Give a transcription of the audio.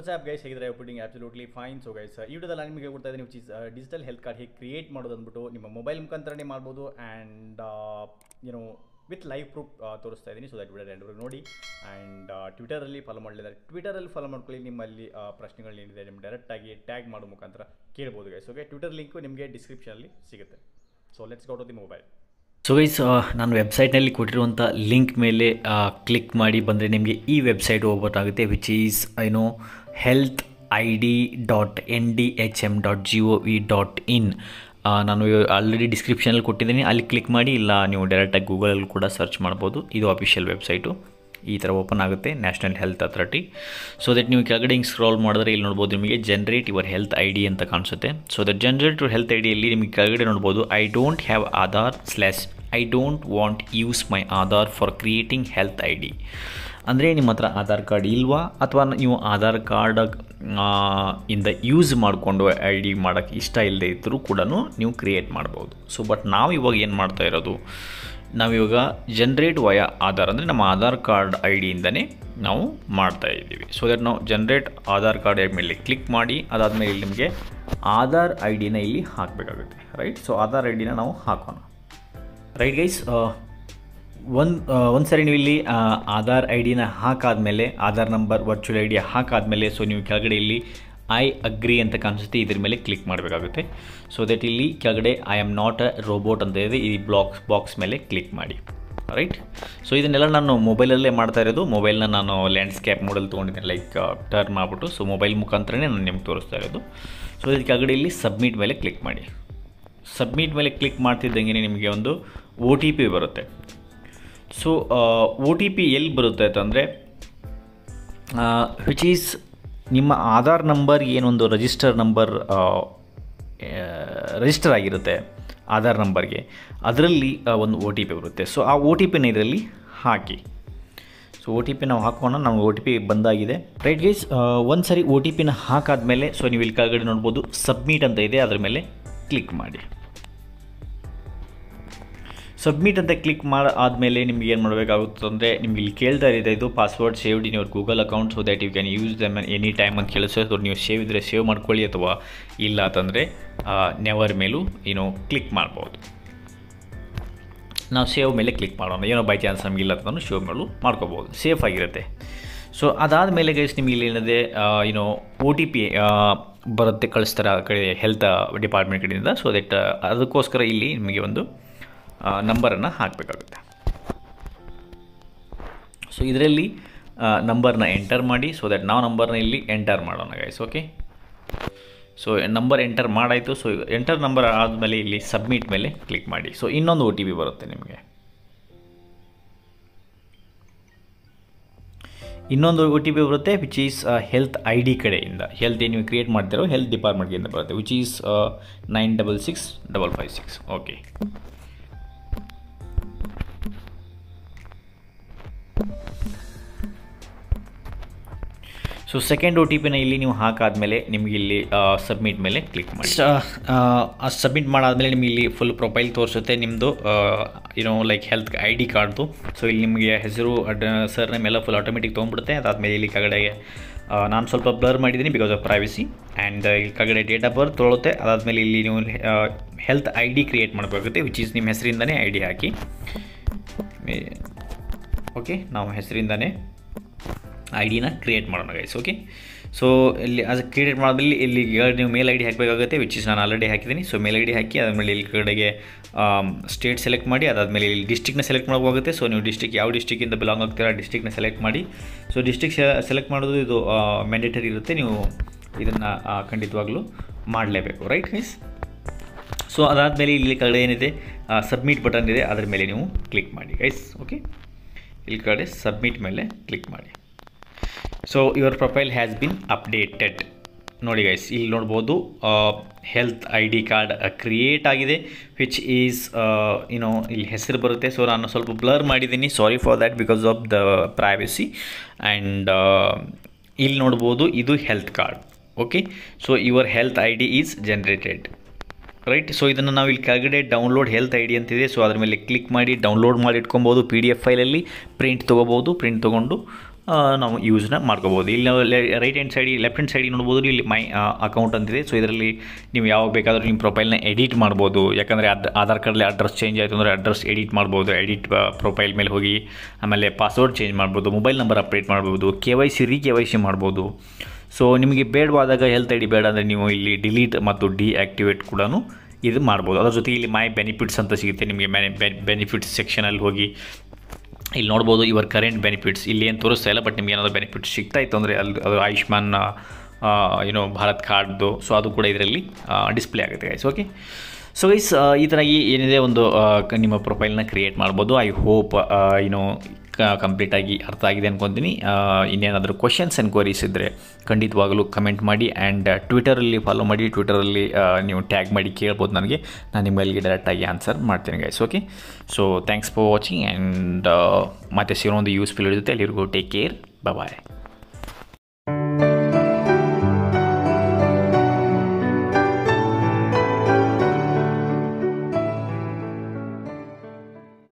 WhatsApp guys ಹೇಗಿದ್ರೆ putting absolutely fine so guys ಈ ವಿಡಿಯೋದಲ್ಲಿ ನಾನು ನಿಮಗೆ ಕೊಡ್ತಾ ಇದ್ದೀನಿ which is digital health card ಹೇಗೆ ಕ್ರಿಯೇಟ್ ಮಾಡೋದು ಅಂದ್ಬಿಟ್ಟು ನಿಮ್ಮ ಮೊಬೈಲ್ ಮುಖಾಂತರನೇ ಮಾಡ್ಬೋದು ಆ್ಯಂಡ್ ಏನೋ ವಿತ್ ಲೈವ್ ಪ್ರೂಫ್ ತೋರಿಸ್ತಾ ಇದ್ದೀನಿ ಸೊ ದಟ್ ವಿಡಿಯೋ ಎಂಡ್ ನೋಡಿ ಆ್ಯಂಡ್ ಟ್ವಿಟರಲ್ಲಿ ಫಾಲೋ ಮಾಡಲಿದ್ದಾರೆ ಟ್ವಿಟರಲ್ಲಿ ಫಾಲೋ ಮಾಡ್ಕೊಳ್ಳಿ ನಿಮ್ಮಲ್ಲಿ ಆ, ಪ್ರಶ್ನೆಗಳೇನಿದೆ ನಿಮ್ಗೆ ಡೈರೆಕ್ಟಾಗಿ ಟ್ಯಾಗ್ ಮಾಡೋ ಮುಖಾಂತರ ಕೇಳ್ಬೋದು ಗೈಸ್ ಓಕೆ ಟ್ವಿಟರ್ ಲಿಂಕು ನಿಮಗೆ ಡಿಸ್ಕ್ರಿಪ್ಷನಲ್ಲಿ ಸಿಗುತ್ತೆ so let's go to the mobile so guys ನಾನು ವೆಬ್ಸೈಟ್ನಲ್ಲಿ ಕೊಟ್ಟಿರುವಂಥ ಲಿಂಕ್ ಮೇಲೆ ಕ್ಲಿಕ್ ಮಾಡಿ ಬಂದರೆ ನಿಮಗೆ ಈ ವೆಬ್ಸೈಟ್ ಹೋಗ್ಬೇಕಾಗುತ್ತೆ ವಿಚ್ ಈಸ್ ಏನೋ health I D dot N D H M dot G O V dot in ನಾನು ಆಲ್ರೆಡಿ ಡಿಸ್ಕ್ರಿಪ್ಷನಲ್ಲಿ ಕೊಟ್ಟಿದ್ದೀನಿ ಅಲ್ಲಿ ಕ್ಲಿಕ್ ಮಾಡಿ ಇಲ್ಲ ನೀವು ಡೈರೆಕ್ಟಾಗಿ ಗೂಗಲಲ್ಲಿ ಕೂಡ ಸರ್ಚ್ ಮಾಡ್ಬೋದು ಇದು ಅಫಿಷಿಯಲ್ ವೆಬ್ಸೈಟು ಈ ಥರ ಓಪನ್ ಆಗುತ್ತೆ national health authority so that ನೀವು ಕೆಳಗಡೆ ಹಿಂಗೆ ಸ್ಕ್ರಾಲ್ ಮಾಡಿದ್ರೆ ಇಲ್ಲಿ ನೋಡ್ಬೋದು ನಿಮಗೆ generate your health I D ಅಂತ ಕಾಣಿಸುತ್ತೆ so that generate your health I ಡಿಯಲ್ಲಿ ನಿಮಗೆ ಕೆಳಗಡೆ ನೋಡ್ಬೋದು I don't have Aadhaar slash I don't want use my Aadhaar for creating health I D ಅಂದರೆ ನಿಮ್ಮ ಹತ್ರ ಆಧಾರ್ ಕಾರ್ಡ್ ಇಲ್ವಾ ಅಥವಾ ನೀವು ಆಧಾರ್ ಕಾರ್ಡ್ ಇಂದ ಯೂಸ್ ಮಾಡಿಕೊಂಡು ಐ ಡಿ ಮಾಡೋಕ್ಕೆ ಇಷ್ಟ ಇಲ್ಲದೆ ಇದ್ದರೂ ಕೂಡ ನೀವು ಕ್ರಿಯೇಟ್ ಮಾಡ್ಬೋದು ಸೊ ಬಟ್ ನಾವು ಇವಾಗ ಏನು ಮಾಡ್ತಾ ಇರೋದು ನಾವಿವಾಗ ಜನ್ರೇಟ್ ವಯ ಆಧಾರ್ ಅಂದರೆ ನಮ್ಮ ಆಧಾರ್ ಕಾರ್ಡ್ ಐ ಡಿಯಿಂದನೇ ನಾವು ಮಾಡ್ತಾ ಇದ್ದೀವಿ ಸೊ ದಟ್ ನಾವು ಜನ್ರೇಟ್ ಆಧಾರ್ ಕಾರ್ಡ್ ಮೇಲೆ ಕ್ಲಿಕ್ ಮಾಡಿ ಅದಾದಮೇಲೆ ಇಲ್ಲಿ ನಿಮಗೆ ಆಧಾರ್ ಐ ಡಿನ ಇಲ್ಲಿ ಹಾಕಬೇಕಾಗುತ್ತೆ ರೈಟ್ ಸೊ ಆಧಾರ್ ಐ ಡಿನ ನಾವು ಹಾಕೋಣ ರೈಟ್ ಗೈಸ್ ಒಂದು ಒಂದು ಸರಿ ನೀವು ಇಲ್ಲಿ ಆ, ಆಧಾರ್ ಐ ಡಿನ ಹಾಕಾದ್ಮೇಲೆ Aadhaar number virtual I D ಹಾಕಾದ್ಮೇಲೆ ಸೊ ನೀವು ಕೆಳಗಡೆ ಇಲ್ಲಿ ಐ ಅಗ್ರಿ ಅಂತ ಕಾಣಿಸುತ್ತೆ ಇದ್ರ ಮೇಲೆ ಕ್ಲಿಕ್ ಮಾಡಬೇಕಾಗುತ್ತೆ ಸೊ ದಟ್ ಇಲ್ಲಿ ಕೆಳಗಡೆ I am not a robot ಅಂತ ಇದೆ ಈ ಬ್ಲಾಕ್ಸ್ ಬಾಕ್ಸ್ ಮೇಲೆ ಕ್ಲಿಕ್ ಮಾಡಿ ರೈಟ್ ಸೊ ಇದನ್ನೆಲ್ಲ ನಾನು ಮೊಬೈಲಲ್ಲೇ ಮಾಡ್ತಾ ಇರೋದು ಮೊಬೈಲ್ನ ನಾನು ಲ್ಯಾಂಡ್ಸ್ಕೇಪ್ ಮೋಡಲ್ ತೊಗೊಂಡಿದ್ದೀನಿ ಲೈಕ್ ಟರ್ನ್ ಮಾಡಿಬಿಟ್ಟು ಸೊ ಮೊಬೈಲ್ ಮುಖಾಂತರನೇ ನಾನು ನಿಮ್ಗೆ ತೋರಿಸ್ತಾ ಇರೋದು ಸೊ ಇದಕ್ಕೆ ಕೆಳಗಡೆ ಇಲ್ಲಿ ಸಬ್ಮಿಟ್ ಮೇಲೆ ಕ್ಲಿಕ್ ಮಾಡಿ ಸಬ್ಮಿಟ್ ಮೇಲೆ ಕ್ಲಿಕ್ ಮಾಡ್ತಿದ್ದಂಗೆ ನಿಮಗೆ ಒಂದು ಒ ಟಿ ಪಿ ಬರುತ್ತೆ ಸೊ ಒ ಟಿ ಪಿ ಎಲ್ಲಿ ಬರುತ್ತೆ ಅಂತಂದರೆ ವಿಚ್ ಈಸ್ ನಿಮ್ಮ ಆಧಾರ್ ನಂಬರ್ ಏನೊಂದು ರಿಜಿಸ್ಟರ್ ನಂಬರ್ ರಿಜಿಸ್ಟರ್ ಆಗಿರುತ್ತೆ ಆಧಾರ್ ನಂಬರ್ಗೆ ಅದರಲ್ಲಿ ಒಂದು ಒ ಟಿ ಪಿ ಬರುತ್ತೆ ಸೊ ಆ ಒ ಟಿ ಪಿನ ಇದರಲ್ಲಿ ಹಾಕಿ ಸೊ ಒ ಟಿ ಪಿ ನಾವು ಹಾಕೋಣ ನಮ್ಗೆ ಒ ಟಿ ಪಿ ಬಂದಾಗಿದೆ ರೈಟ್ ಗೈಸ್ ಒಂದು ಸರಿ ಒ ಟಿ ಪಿನ ಹಾಕಾದ್ಮೇಲೆ ಸೊ ನೀವು ಇಲ್ಲಿ ಕೆಳಗಡೆ ನೋಡ್ಬೋದು ಸಬ್ಮಿಟ್ ಅಂತ ಇದೆ ಅದ್ರ ಮೇಲೆ ಕ್ಲಿಕ್ ಮಾಡಿ ಸಬ್ಮಿಟ್ ಅಂತ ಕ್ಲಿಕ್ ಮಾಡಿ ಆದಮೇಲೆ ನಿಮ್ಗೆ ಏನು ಮಾಡಬೇಕಾಗುತ್ತೆ ಅಂದರೆ ನಿಮ್ಗೆ ಇಲ್ಲಿ ಕೇಳ್ತಾ ಇದೆ ಇದು password saved in your Google account so that you can use them any time ಅಂತ ಕೇಳಿಸೋ ಸೊ ನೀವು ಸೇವ್ ಇದ್ದರೆ ಸೇವ್ ಮಾಡ್ಕೊಳ್ಳಿ ಅಥವಾ ಇಲ್ಲ ಅಂತಂದರೆ ನೆವರ್ ಮೇಲೂ ಏನೋ ಕ್ಲಿಕ್ ಮಾಡ್ಬೋದು ನಾವು ಸೇವ್ ಮೇಲೆ ಕ್ಲಿಕ್ ಮಾಡೋಣ ಏನೋ ಬೈ ಚಾನ್ಸ್ ನಮಗಿಲ್ಲ ಅಂತಂದ್ರೆ ಸೇವ್ ಮೇಲೂ ಮಾಡ್ಕೋಬೋದು ಸೇಫ್ ಆಗಿರುತ್ತೆ ಸೊ ಅದಾದಮೇಲೆ ಗೈಸ್ ನಿಮಗೆ ಇಲ್ಲಿ ಏನಿದೆ ಏನೋ ಒ ಟಿ ಪಿ ಬರುತ್ತೆ ಕಳಿಸ್ತಾರೆ ಆ ಕಡೆ ಹೆಲ್ತ್ ಡಿಪಾರ್ಟ್ಮೆಂಟ್ ಕಡೆಯಿಂದ ಸೊ ದಟ್ ಅದಕ್ಕೋಸ್ಕರ ಇಲ್ಲಿ ನಿಮಗೆ ಒಂದು ನಂಬರನ್ನು ಹಾಕಬೇಕಾಗುತ್ತೆ ಸೊ ಇದರಲ್ಲಿ ನಂಬರ್ನ ಎಂಟರ್ ಮಾಡಿ ಸೊ ದಟ್ ನಾವು ನಂಬರ್ನ ಇಲ್ಲಿ ಎಂಟರ್ ಮಾಡೋಣ guys okay so number enter ಮಾಡಾಯಿತು ಸೊ ಎಂಟರ್ ನಂಬರ್ ಆದಮೇಲೆ ಇಲ್ಲಿ ಸಬ್ಮಿಟ್ ಮೇಲೆ ಕ್ಲಿಕ್ ಮಾಡಿ ಸೊ ಇನ್ನೊಂದು ಒ ಟಿ ಪಿ ಬರುತ್ತೆ ನಿಮಗೆ ಇನ್ನೊಂದು ಒ ಟಿ ಪಿ ಬರುತ್ತೆ which is health I D ಕಡೆಯಿಂದ ಹೆಲ್ತ್ ಏನು ನೀವು ಕ್ರಿಯೇಟ್ ಮಾಡ್ತಿರೋ ಹೆಲ್ತ್ ಡಿಪಾರ್ಟ್ಮೆಂಟ್ಗಿಂದ ಬರುತ್ತೆ which is nine double six double five six okay so second O T ಪಿನ ಇಲ್ಲಿ ನೀವು ಹಾಕಾದ್ಮೇಲೆ ನಿಮಗೆ ಇಲ್ಲಿ ಸಬ್ಮಿಟ್ ಮೇಲೆ ಕ್ಲಿಕ್ ಮಾಡಿ ಆ ಸಬ್ಮಿಟ್ ಮಾಡಾದ್ಮೇಲೆ ನಿಮಗೆ ಇಲ್ಲಿ ಫುಲ್ ಪ್ರೊಫೈಲ್ ತೋರಿಸುತ್ತೆ ನಿಮ್ಮದು ಏನೋ ಲೈಕ್ ಹೆಲ್ತ್ ಐ ಡಿ ಕಾರ್ಡ್ದು ಸೊ ಇಲ್ಲಿ ನಿಮಗೆ ಹೆಸರು ಅಡ್ ಸರ್ ಎಲ್ಲ ಫುಲ್ ಆಟೋಮೆಟಿಕ್ ತೊಗೊಂಡ್ಬಿಡುತ್ತೆ ಅದಾದಮೇಲೆ ಇಲ್ಲಿ ಕೆಳಗಡೆಗೆ ಆ, ನಾನು ಸ್ವಲ್ಪ ಬ್ಲರ್ ಮಾಡಿದ್ದೀನಿ ಬಿಕಾಸ್ ಆಫ್ ಪ್ರೈವಸಿ ಆ್ಯಂಡ್ ಇಲ್ಲಿ ಕೆಳಗಡೆ ಡೇಟ್ ಆಫ್ ಬರ್ತ್ ತೊಗೊಳುತ್ತೆ ಅದಾದಮೇಲೆ ಇಲ್ಲಿ ನೀವು ಹೆಲ್ತ್ ಐ ಡಿ ಕ್ರಿಯೇಟ್ ಮಾಡಬೇಕಾಗುತ್ತೆ ವಿಚ್ ಈಸ್ ನಿಮ್ಮ ಹೆಸರಿಂದನೇ ಐ ಡಿ ಹಾಕಿ ಓಕೆ ನಾವು ಹೆಸರಿಂದನೇ ಐ ಡಿನ ಕ್ರಿಯೇಟ್ ಮಾಡೋಣ ಗೈಸ್ ಓಕೆ ಸೊ ಇಲ್ಲಿ ಅದು ಕ್ರಿಯೇಟ್ ಮಾಡಿದ್ಮೇಲೆ ಇಲ್ಲಿ ಎರಡು ನೀವು ಮೇಲ್ ಐ ಡಿ ಹಾಕಬೇಕಾಗುತ್ತೆ ವಿಚ್ ಇಸ್ ನಾನು ಆಲ್ರೆಡಿ ಹಾಕಿದ್ದೀನಿ ಸೊ ಮೇಲ್ ಐ ಡಿ ಹಾಕಿ ಅದಾದಮೇಲೆ ಇಲ್ಲಿ ಕಡೆಗೆ ಸ್ಟೇಟ್ ಸೆಲೆಕ್ಟ್ ಮಾಡಿ ಅದಾದಮೇಲೆ ಇಲ್ಲಿ ಡಿಸ್ಟಿಕ್ನ ಸೆಲೆಕ್ಟ್ ಮಾಡೋಕ್ಕಾಗುತ್ತೆ ಸೊ ನೀವು ಡಿಸ್ಟಿಕ್ ಯಾವ ಡಿಸ್ಟಿಕ್ಕಿಂದ ಬಿಲಾಂಗ್ ಆಗ್ತೀರಾ ಡಿಸ್ಟಿಕ್ನ ಸೆಲೆಕ್ಟ್ ಮಾಡಿ ಸೊ ಡಿಸ್ಟಿಕ್ ಸೆಲೆಕ್ಟ್ ಮಾಡೋದು ಇದು ಮ್ಯಾಂಡೇಟರಿ ಇರುತ್ತೆ ನೀವು ಇದನ್ನು ಖಂಡಿತವಾಗ್ಲೂ ಮಾಡಲೇಬೇಕು ರೈಟ್ ಗೈಸ್ ಸೊ ಅದಾದಮೇಲೆ ಇಲ್ಲಿ ಕಡೆ ಏನಿದೆ ಸಬ್ಮಿಟ್ ಬಟನ್ ಇದೆ ಅದರ ಮೇಲೆ ನೀವು ಕ್ಲಿಕ್ ಮಾಡಿ ಗೈಸ್ ಓಕೆ ಇಲ್ಲಿ ಕಡೆ ಸಬ್ಮಿಟ್ ಮೇಲೆ ಕ್ಲಿಕ್ ಮಾಡಿ so your profile has been updated ನೋಡಿ ಗೈಸ್ ಇಲ್ಲಿ ನೋಡ್ಬೋದು health I D card create ಆಗಿದೆ ವಿಚ್ ಈಸ್ ಏನೋ ಇಲ್ಲಿ ಹೆಸರು ಬರುತ್ತೆ ಸೊ ನಾನು ಸ್ವಲ್ಪ ಬ್ಲರ್ ಮಾಡಿದ್ದೀನಿ sorry for that because of the privacy and ಇಲ್ಲಿ ನೋಡ್ಬೋದು ಇದು health card okay so your health I D is generated right so ಇದನ್ನು ನಾವು ಇಲ್ಲಿ ಕೆಳಗಡೆ ಡೌನ್ಲೋಡ್ ಹೆಲ್ತ್ ಐ ಡಿ ಅಂತಿದೆ ಸೊ ಅದ್ರ ಮೇಲೆ ಕ್ಲಿಕ್ ಮಾಡಿ ಡೌನ್ಲೋಡ್ ಮಾಡಿ ಇಟ್ಕೊಬೋದು ಪಿ ಡಿ ಎಫ್ ಫೈಲಲ್ಲಿ ಪ್ರಿಂಟ್ ತೊಗೋಬೋದು ಪ್ರಿಂಟ್ ತೊಗೊಂಡು ಆ, ನಾವು ಯೂಸ್ನ ಮಾಡ್ಕೋಬೋದು ಇಲ್ಲಿ ನಾವು ರೈಟ್ ಹ್ಯಾಂಡ್ ಸೈಡಿ ಲೆಫ್ಟ್ ಹ್ಯಾಂಡ್ ಸೈಡಿಗೆ ನೋಡ್ಬೋದು ಇಲ್ಲಿ ಮೈ ಅಕೌಂಟ್ ಅಂತಿದೆ ಸೊ ಇದರಲ್ಲಿ ನೀವು ಯಾವಾಗ ಬೇಕಾದರೂ ನಿಮ್ಮ ಪ್ರೊಫೈಲ್ನ ಎಡಿಟ್ ಮಾಡ್ಬೋದು ಯಾಕಂದರೆ ಅದು ಆಧಾರ್ ಕಾರ್ಡಲ್ಲಿ ಅಡ್ರೆಸ್ ಚೇಂಜ್ ಆಯಿತು ಅಂದರೆ ಅಡ್ರೆಸ್ ಎಡಿಟ್ ಮಾಡ್ಬೋದು ಎಡಿಟ್ ಪ್ರೊಫೈಲ್ ಮೇಲೆ ಹೋಗಿ ಆಮೇಲೆ ಪಾಸ್ವರ್ಡ್ ಚೇಂಜ್ ಮಾಡ್ಬೋದು ಮೊಬೈಲ್ ನಂಬರ್ ಅಪ್ಡೇಟ್ ಮಾಡ್ಬೋದು K Y C re K Y C ಮಾಡ್ಬೋದು ಸೊ ನಿಮಗೆ ಬೇಡವಾದಾಗ ಹೆಲ್ತ್ ಐ ಡಿ ಬೇಡ ಅಂದರೆ ನೀವು ಇಲ್ಲಿ ಡಿಲೀಟ್ ಮತ್ತು ಡಿಆಕ್ಟಿವೇಟ್ ಕೂಡ ಇದು ಮಾಡ್ಬೋದು ಅದರ ಜೊತೆಗೆ ಇಲ್ಲಿ ಮೈ ಬೆನಿಫಿಟ್ಸ್ ಅಂತ ಸಿಗುತ್ತೆ ನಿಮಗೆ ಬೆನಿಫಿಟ್ಸ್ ಸೆಕ್ಷನಲ್ಲಿ ಹೋಗಿ ಇಲ್ಲಿ ನೋಡ್ಬೋದು ಇವರ್ ಕರೆಂಟ್ ಬೆನಿಫಿಟ್ಸ್ ಇಲ್ಲಿ ಏನು ತೋರಿಸ್ತಾ ಇಲ್ಲ ಬಟ್ ನಿಮ್ಗೆ ಏನಾದರೂ ಬೆನಿಫಿಟ್ಸ್ ಸಿಗ್ತಾ ಇತ್ತು ಅಂದರೆ ಅಲ್ಲಿ ಅದು ಆಯುಷ್ಮಾನ್ ಏನೋ ಭಾರತ್ ಕಾರ್ಡ್ದು ಸೊ ಅದು ಕೂಡ ಇದರಲ್ಲಿ ಡಿಸ್ಪ್ಲೇ ಆಗುತ್ತೆ ಗೈಸ್ ಓಕೆ ಸೊ ಗೈಸ್ ಈ ಥರ ಈ ಏನಿದೆ ಒಂದು ಆ, ಕ- ನಿಮ್ಮ ಪ್ರೊಫೈಲ್ನ ಕ್ರಿಯೇಟ್ ಮಾಡ್ಬೋದು ಐ ಹೋಪ್ ಏನೋ ಕಂಪ್ಲೀಟಾಗಿ ಅರ್ಥ ಆಗಿದೆ ಅನ್ಕೊತೀನಿ ಆ, ಇನ್ನೇನಾದರೂ ಕ್ವಶನ್ಸ್ ಎನ್ಕ್ವೈರೀಸ್ ಇದ್ದರೆ ಖಂಡಿತವಾಗಲೂ ಕಮೆಂಟ್ ಮಾಡಿ ಆ್ಯಂಡ್ ಟ್ವಿಟರಲ್ಲಿ ಫಾಲೋ ಮಾಡಿ ಟ್ವಿಟರಲ್ಲಿ ನೀವು ಟ್ಯಾಗ್ ಮಾಡಿ ಕೇಳ್ಬೋದು ನನಗೆ ನಾನು ನಿಮ್ಮಲ್ಲಿಗೆ ಡೈರೆಕ್ಟಾಗಿ ಆನ್ಸರ್ ಮಾಡ್ತೀನಿ guys okay so thanks for watching and ಮತ್ತೆ ಸಿಗೋಣ ಒಂದು ಯೂಸ್ಫುಲ್ ಜೊತೆ ಅಲ್ಲಿವರೆಗೂ ಟೇಕ್ ಕೇರ್ ಬಾಯ್